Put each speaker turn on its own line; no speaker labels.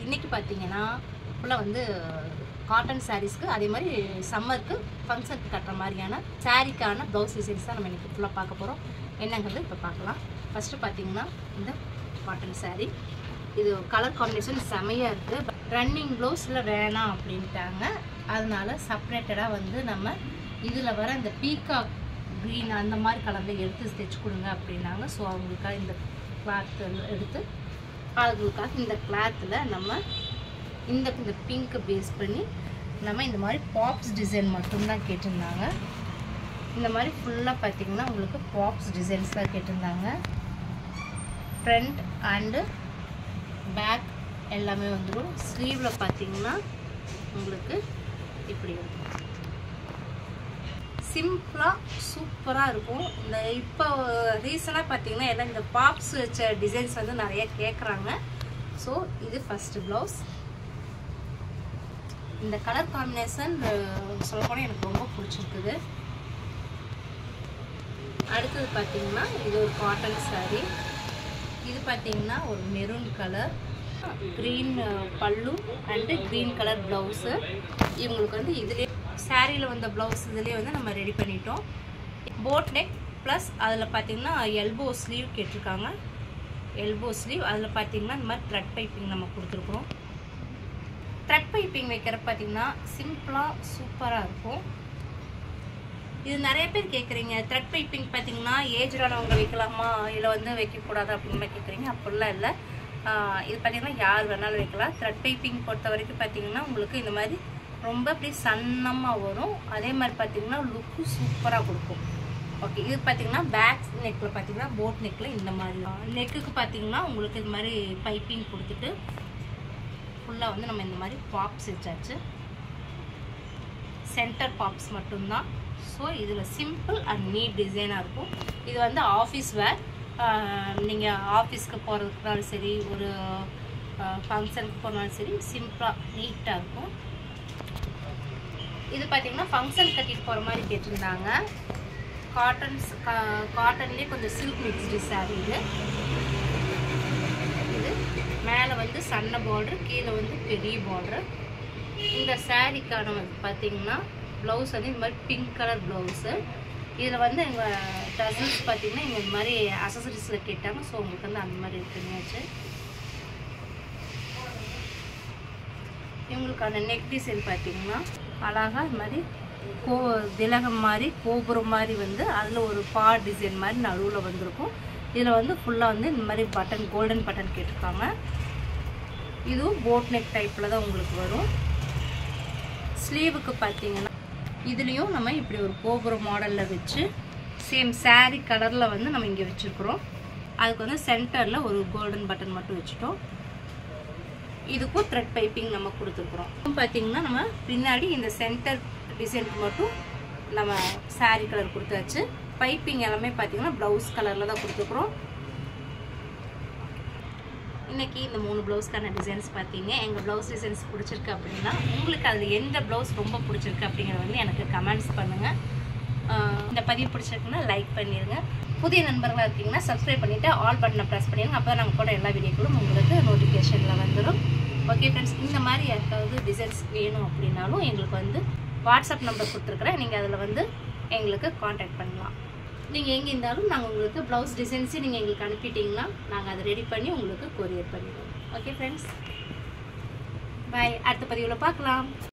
இன்னைக்கு பார்த்தீங்கன்னா ஃபுல்லாக வந்து காட்டன் சாரீஸ்க்கு அதே மாதிரி சம்மருக்கு ஃபங்க்ஷனுக்கு கட்டுற மாதிரியான சாரீக்கான ப்ளவுஸ் டிசைன்ஸ் தான் நம்ம இன்னைக்கு ஃபுல்லாக பார்க்க போகிறோம் என்னங்கிறது இப்போ பார்க்கலாம் ஃபஸ்ட்டு பார்த்தீங்கன்னா இந்த காட்டன் saree இது கலர் காம்பினேஷன் செமையாக இருக்குது ரன்னிங் ப்ளவுஸில் வேணாம் அப்படின்ட்டாங்க அதனால செப்பரேட்டடாக வந்து நம்ம இதில் வர இந்த பீகாக் க்ரீன் அந்த மாதிரி கலரில் எடுத்து தைச்சு கொடுங்க அப்படின்னாங்க ஸோ அவங்களுக்காக இந்த கிளாத் எடுத்து அவங்களுக்காக இந்த கிளாத்தில் நம்ம இந்த இந்த பிங்க்கை பேஸ் பண்ணி நம்ம இந்த மாதிரி பாப்ஸ் டிசைன் மட்டும்தான் கேட்டிருந்தாங்க இந்த மாதிரி ஃபுல்லாக பார்த்தீங்கன்னா உங்களுக்கு பாப்ஸ் டிசைன்ஸ் தான் கேட்டிருந்தாங்க ஃப்ரண்ட் அண்டு பேக் எல்லாமே வந்துடும் ஸ்லீவில் பார்த்தீங்கன்னா உங்களுக்கு இப்படி இருக்கும் சிம்பிளாக சூப்பராக இருக்கும் இந்த இப்போ ரீசனாக பார்த்தீங்கன்னா எல்லாம் இந்த பாப்ஸ் வச்ச டிசைன்ஸ் வந்து நிறைய கேட்குறாங்க ஸோ இது ஃபஸ்ட்டு ப்ளவுஸ் இந்த கலர் காம்பினேஷன் சொல்லப்போனால் எனக்கு ரொம்ப பிடிச்சிருக்குது அடுத்தது பார்த்தீங்கன்னா இது ஒரு காட்டன் saree இது பார்த்தீங்கன்னா ஒரு maroon colour green pallu and green colour blouse இவங்களுக்கு வந்து இதுலேயே சாரியில் வந்த ப்ளவுஸ் இதுலேயே வந்து நம்ம ரெடி பண்ணிட்டோம் போட் நெக் ப்ளஸ் அதில் பார்த்தீங்கன்னா எல்போ ஸ்லீவ் கேட்டிருக்காங்க எல்போ ஸ்லீவ் அதில் பார்த்தீங்கன்னா இந்த மாதிரி த்ரெட் பைப்பிங் நம்ம கொடுத்துருக்குறோம் த்ரெட் பைப்பிங் வைக்கிற பார்த்தீங்கன்னா சிம்பிளாக சூப்பராக இருக்கும் இது நிறைய பேர் கேட்குறீங்க த்ரெட் பைப்பிங் பார்த்தீங்கன்னா ஏஜ்டானவங்க வைக்கலாமா இல்லை வந்து வைக்கக்கூடாது அப்படின்னு கேட்குறீங்க அப்படிலாம் இல்லை ஆஹ் இது பார்த்தீங்கன்னா யார் வேணாலும் வைக்கலாம் த்ரெட் பைப்பிங் பொறுத்த வரைக்கும் பார்த்தீங்கன்னா உங்களுக்கு இந்த மாதிரி ரொம்ப அப்படி சன்னமாக வரும் அதே மாதிரி பார்த்தீங்கன்னா லுக்கு சூப்பராக கொடுக்கும் ஓகே இது பார்த்தீங்கன்னா பேக் நெக்கில் பார்த்தீங்கன்னா போட் நெக்கில் இந்த மாதிரி நெக்குக்கு பார்த்தீங்கன்னா உங்களுக்கு இது மாதிரி பைப்பிங் கொடுத்துட்டு ஃபுல்லாக வந்து நம்ம இந்த மாதிரி பாப்ஸ் வச்சாச்சு சென்டர் பாப்ஸ் மட்டும்தான் ஸோ இதில் சிம்பிள் அண்ட் நீட் டிசைனாக இருக்கும் இது வந்து ஆஃபீஸ் வேர் நீங்கள் ஆஃபீஸ்க்கு போகிறதுக்குனாலும் சரி ஒரு ஃபங்க்ஷனுக்கு போனாலும் சரி சிம்பிளாக நீட்டாக இருக்கும் இது பார்த்தீங்கன்னா ஃபங்க்ஷன் கட்டிட்டு போகிற மாதிரி கேட்டிருந்தாங்க காட்டன்ஸ் காட்டன்லேயே கொஞ்சம் சில்க் மிக்ஸ்டு சாரீ இது இது மேலே வந்து சன்ன பார்டர் கீழே வந்து பெரிய பார்டர் இந்த சாரீக்கான வந்து பார்த்தீங்கன்னா ப்ளவுஸ் வந்து இந்த மாதிரி பிங்க் கலர் ப்ளவுஸு இதில் வந்து எங்கள் டசன்ஸ் பார்த்தீங்கன்னா இங்கே இந்த மாதிரி அசசரிஸில் கேட்டாங்க ஸோ உங்களுக்கு வந்து அந்த மாதிரி இருக்குங்கயாச்சு இவங்களுக்கான நெக் டிசைன் பார்த்தீங்கன்னா அழகாக இந்த மாதிரி கோ திலகம் மாதிரி கோபுரம் மாதிரி வந்து அதில் ஒரு பா டிசைன் மாதிரி நடுவில் வந்திருக்கும் இதில் வந்து ஃபுல்லாக வந்து இந்த மாதிரி பட்டன் கோல்டன் பட்டன் கேட்டிருக்காங்க இதுவும் போட் நெக் டைப்பில் தான் உங்களுக்கு வரும் ஸ்லீவுக்கு பார்த்தீங்கன்னா இதுலேயும் நம்ம இப்படி ஒரு கோபுரம் மாடலில் வச்சு சேம் saree கலரில் வந்து நம்ம இங்கே வச்சுருக்குறோம் அதுக்கு வந்து சென்டரில் ஒரு கோல்டன் பட்டன் மட்டும் வச்சுட்டோம் இதுக்கும் த்ரெட் பைப்பிங் நம்ம கொடுத்துருக்குறோம் பார்த்தீங்கன்னா நம்ம பின்னாடி இந்த சென்டர் டிசைனுக்கு மட்டும் நம்ம saree கலர் கொடுத்தாச்சு பைப்பிங் எல்லாமே பார்த்தீங்கன்னா ப்ளவுஸ் கலரில் தான் கொடுத்துருக்குறோம் இன்னைக்கு இந்த மூணு ப்ளவுஸ்க்கான டிசைன்ஸ் பார்த்தீங்க எங்கள் ப்ளவுஸ் டிசைன்ஸ் பிடிச்சிருக்கு அப்படின்னா உங்களுக்கு அதில் எந்த ப்ளவுஸ் ரொம்ப பிடிச்சிருக்கு அப்படிங்கிறத வந்து எனக்கு கமெண்ட்ஸ் பண்ணுங்கள் இந்த பதிவு பிடிச்சிருக்குன்னா லைக் பண்ணிடுங்க புதிய நண்பர்களாக இருக்கீங்கன்னா சப்ஸ்கிரைப் பண்ணிவிட்டு ஆல் பட்டனை ப்ரெஸ் பண்ணிடுங்க அப்போ நாங்கள் போட எல்லா வீடியோக்களும் உங்களுக்கு நோட்டிஃபிகேஷனில் வந்துடும் ஓகே ஃப்ரெண்ட்ஸ் இந்த மாதிரி யாருக்காவது டிசைன்ஸ் வேணும் அப்படின்னாலும் எங்களுக்கு வந்து வாட்ஸ்அப் நம்பர் கொடுத்துருக்குறேன் நீங்கள் அதில் வந்து எங்களுக்கு காண்டாக்ட் பண்ணலாம் நீங்கள் எங்கே இருந்தாலும் நாங்கள் உங்களுக்கு ப்ளவுஸ் டிசைன்ஸு நீங்கள் எங்களுக்கு அனுப்பிட்டீங்கன்னா நாங்கள் அதை ரெடி பண்ணி உங்களுக்கு கொரியர் பண்ணிடுவோம் ஓகே ஃப்ரெண்ட்ஸ் பாய் அடுத்த பதிவில் பார்க்கலாம்